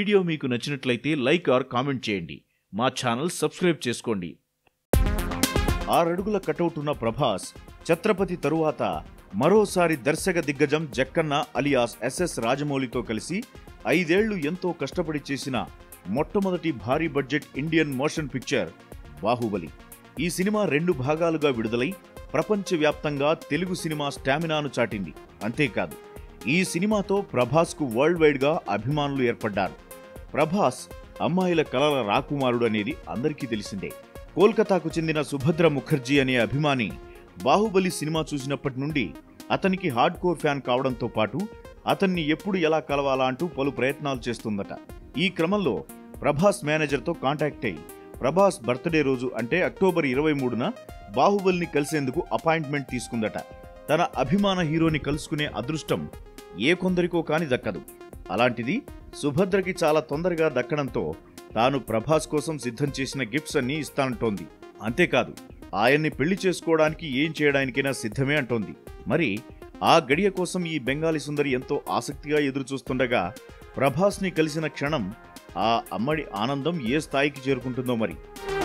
video మీకు నచ్చినట్లయితే like are comment చేయండి మా ఛానల్ సబ్స్క్రైబ్ చేసుకోండి ఆరడుగుల కటౌట్ ఉన్న ప్రభాస్ ఛత్రపతి తరువాత మరోసారి దర్శక దిగ్గజం జక్కన్న అలియాస్ ఎస్ఎస్ రాజమౌళితో కలిసి ఐదేళ్లు ఎంతో కష్టపడి చేసిన మొట్టమొదటి భారీ budget Indian motion picture Baahubali ఈ సినిమా రెండు భాగాలుగా విడుదలై ప్రపంచవ్యాప్తంగా తెలుగు సినిమా స్టామినాను చాటింది అంతేకాదు ఈ సినిమాతో ప్రభాస్కు వరల్డ్ వైడ్గా అభిమానులు ఏర్పడ్డారు ప్రభాస్ అమ్మాయిల కలల రాకుమారుడు అనేది అందరికీ తెలిసిందే కోల్కతాకు చెందిన సుభద్ర ముఖర్జీ అనే అభిమాని బాహుబలి సినిమా చూసినప్పటి నుండి అతనికి హార్డ్ కోర్ ఫ్యాన్ కావడంతో పాటు అతన్ని ఎప్పుడు ఎలా కలవాలా అంటూ పలు ప్రయత్నాలు చేస్తుందట ఈ క్రమంలో ప్రభాస్ మేనేజర్తో కాంటాక్ట్ అయ్యి ప్రభాస్ బర్త్డే రోజు అంటే అక్టోబర్ ఇరవై మూడున బాహుబలిని కలిసేందుకు అపాయింట్మెంట్ తీసుకుందట తన అభిమాన హీరోని కలుసుకునే అదృష్టం ఏ కొందరికో కాని దక్కదు అలాంటిది సుభద్రకి చాలా తొందరగా దక్కడంతో తాను ప్రభాస్ కోసం సిద్ధం చేసిన గిఫ్ట్స్ అన్ని ఇస్తానంటోంది అంతేకాదు ఆయన్ని పెళ్లి చేసుకోవడానికి ఏం చేయడానికైనా సిద్ధమే అంటోంది మరి ఆ గడియ కోసం ఈ బెంగాలీ సుందరి ఎంతో ఆసక్తిగా ఎదురుచూస్తుండగా ప్రభాస్ని కలిసిన క్షణం ఆ అమ్మడి ఆనందం ఏ స్థాయికి చేరుకుంటుందో మరి